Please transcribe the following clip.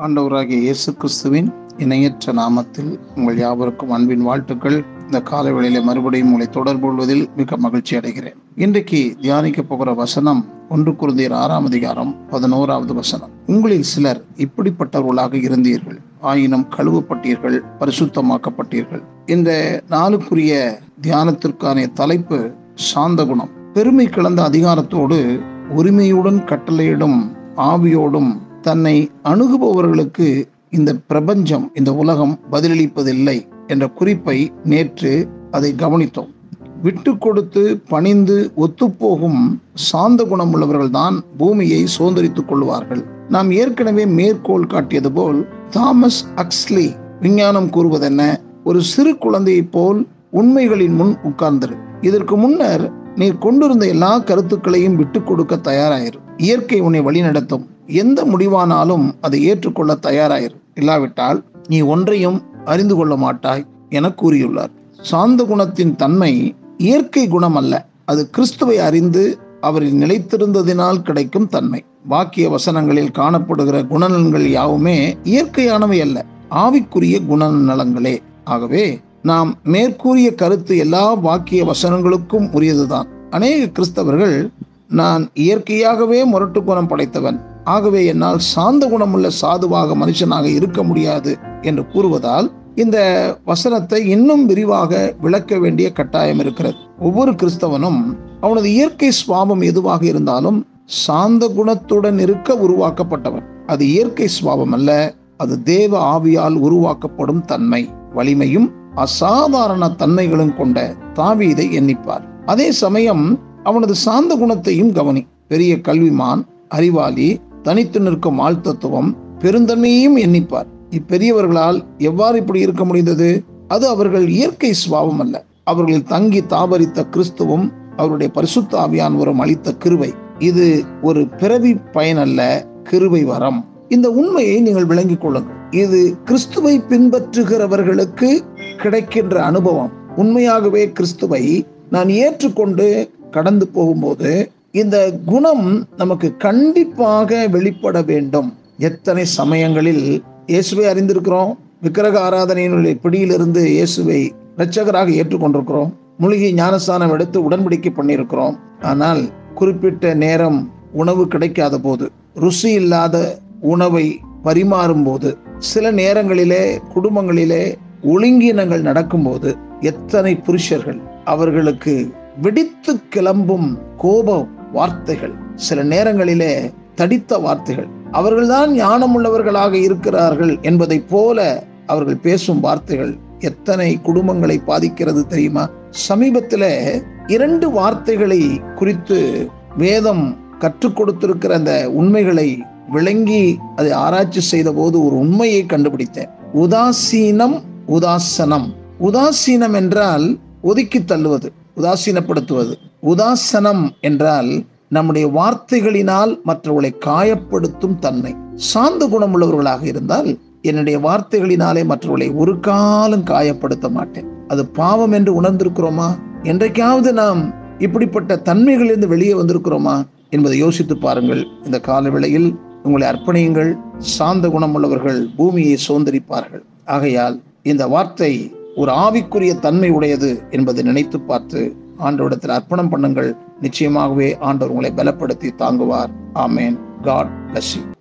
ஆண்டவராகிய இயேசு கிறிஸ்துவின் இணையற்ற நாமத்தில் உங்கள் யாவருக்கும் அன்பின் வாழ்த்துக்கள் இந்த காலவெளியில மறுபடியும் உங்களை தொடர்பு கொள்வதில் மிக மகிழ்ச்சி அடைகிறேன் இன்றைக்கு தியானிக்க போகிற வசனம் ஒன்று குருந்தியர் ஆறாம் அதிகாரம் பதினோராவது வசனம் உங்களில் சிலர் இப்படிப்பட்டவர்களாக இருந்தீர்கள் ஆயினும் கழுவப்பட்டீர்கள் பரிசுத்தமாக்கப்பட்டீர்கள் இந்த நாளுக்குரிய தியானத்திற்கான தலைப்பு சாந்த குணம் பெருமை கலந்த அதிகாரத்தோடு உரிமையுடன் கட்டளையிடும் ஆவியோடும் தன்னை அணுகுபவர்களுக்கு இந்த பிரபஞ்சம் இந்த உலகம் பதிலளிப்பதில்லை என்ற குறிப்பை நேற்று அதை கவனித்தோம் விட்டு கொடுத்து பணிந்து ஒத்துப்போகும் சாந்த குணம் உள்ளவர்கள்தான் பூமியை சுதந்திரித்துக் கொள்வார்கள் நாம் ஏற்கனவே மேற்கோள் காட்டியது போல் தாமஸ் அக்ஸ்லி விஞ்ஞானம் கூறுவதென்ன ஒரு சிறு குழந்தையைப் போல் உண்மைகளின் முன் உட்கார்ந்திரு இதற்கு முன்னர் நீ கொண்டிருந்த எல்லா கருத்துக்களையும் விட்டு கொடுக்க தயாராயிரு இயற்கை உன்னை வழிநடத்தும் எந்த முடிவானாலும் அதை ஏற்றுக்கொள்ள தயாராயிரு இல்லாவிட்டால் நீ ஒன்றையும் அறிந்து கொள்ள மாட்டாய் என கூறியுள்ளார் சாந்த குணத்தின் தன்மை இயற்கை குணம் அல்ல அது கிறிஸ்துவை அறிந்து அவரில் நிலைத்திருந்ததினால் கிடைக்கும் தன்மை வாக்கிய வசனங்களில் காணப்படுகிற குணநலன்கள் யாவுமே இயற்கையானவை அல்ல ஆவிக்குரிய குணநலங்களே ஆகவே நாம் மேற்கூறிய கருத்து எல்லா வாக்கிய வசனங்களுக்கும் உரியதுதான் அநேக கிறிஸ்தவர்கள் நான் இயற்கையாகவே முரட்டு குணம் படைத்தவன் ஆகவே என்னால் சாந்த குணமுள்ள சாதுவாக மனுஷனாக இருக்க முடியாது என்று கூறுவதால் இந்த வசனத்தை இன்னும் விரிவாக விளக்க வேண்டிய கட்டாயம் இருக்கிறது ஒவ்வொரு கிறிஸ்தவனும் அவனது இயற்கை சுவாபம் எதுவாக இருந்தாலும் சாந்த குணத்துடன் இருக்க உருவாக்கப்பட்டவன் அது இயற்கை சுவாபம் அல்ல அது தேவ ஆவியால் உருவாக்கப்படும் தன்மை வலிமையும் அசாதாரண தன்மைகளும் கொண்ட தாவீதை எண்ணிப்பார் அதே சமயம் அவனது சாந்த குணத்தையும் கவனி பெரிய கல்விமான் அறிவாளி தனித்து நிற்கும் ஆழ்த்தத்துவம் பெருந்தன்மையையும் எண்ணிப்பார் இப்பெரியவர்களால் எவ்வாறு இப்படி இருக்க முடிந்தது அது அவர்கள் இயற்கை சுவாபம் அல்ல அவர்கள் தங்கி தாபரித்த கிறிஸ்துவும் அவருடைய பரிசுத்த ஆவியானவரும் அளித்த கிருவை இது ஒரு பிறவி பயன் அல்ல கிருவை வரம் இந்த உண்மையை நீங்கள் விளங்கிக் கொள்ளுங்கள் இது கிறிஸ்துவை பின்பற்றுகிறவர்களுக்கு கிடைக்கின்ற அனுபவம் உண்மையாகவே கிறிஸ்துவை நான் ஏற்றுக்கொண்டு கடந்து போகும்போது இந்த குணம் நமக்கு கண்டிப்பாக வெளிப்பட வேண்டும் எத்தனை சமயங்களில் இயேசுவை அறிந்திருக்கிறோம் விக்கிரக ஆராதனையினுடைய பிடியிலிருந்து இயேசுவை இரட்சகராக ஏற்றுக்கொண்டிருக்கிறோம் மூலிகை ஞானஸ்தானம் எடுத்து உடன்படிக்கை பண்ணியிருக்கிறோம் ஆனால் குறிப்பிட்ட நேரம் உணவு கிடைக்காத போது ருசி இல்லாத உணவை பரிமாறும் போது சில நேரங்களிலே குடும்பங்களிலே ஒழுங்கினங்கள் நடக்கும்போது எத்தனை புருஷர்கள் அவர்களுக்கு வெடித்து கிளம்பும் கோப வார்த்தைகள் சில நேரங்களிலே தடித்த வார்த்தைகள் அவர்கள்தான் ஞானமுள்ளவர்களாக இருக்கிறார்கள் என்பதை போல அவர்கள் பேசும் வார்த்தைகள் எத்தனை குடும்பங்களை பாதிக்கிறது தெரியுமா சமீபத்துல இரண்டு வார்த்தைகளை குறித்து வேதம் கற்றுக் கொடுத்திருக்கிற அந்த உண்மைகளை விளங்கி அதை ஆராய்ச்சி செய்த போது ஒரு உண்மையை கண்டுபிடித்தேன் உதாசீனம் உதாசனம் உதாசீனம் என்றால் ஒதுக்கி தள்ளுவது உதாசீனப்படுத்துவது உதாசனம் என்றால் நம்முடைய வார்த்தைகளினால் மற்றவர்களை காயப்படுத்தும் தன்மை சாந்த குணம் உள்ளவர்களாக இருந்தால் என்னுடைய வார்த்தைகளினாலே மற்றவர்களை ஒரு காலம் காயப்படுத்த மாட்டேன் அது பாவம் என்று உணர்ந்திருக்கிறோமா என்றைக்காவது நாம் இப்படிப்பட்ட தன்மைகளிலிருந்து வெளியே வந்திருக்கிறோமா என்பதை யோசித்து பாருங்கள் இந்த காலவேளையில் உங்களை அர்ப்பணியுங்கள் சாந்த குணம் உள்ளவர்கள் பூமியை சுதந்திரிப்பார்கள் ஆகையால் இந்த வார்த்தை ஒரு ஆவிக்குரிய தன்மை உடையது என்பதை நினைத்து பார்த்து ஆண்டவரிடத்தில் அர்ப்பணம் பண்ணுங்கள் நிச்சயமாகவே ஆண்டவர் உங்களை பலப்படுத்தி தாங்குவார் ஆமேன் காட் பிளஸ் யூ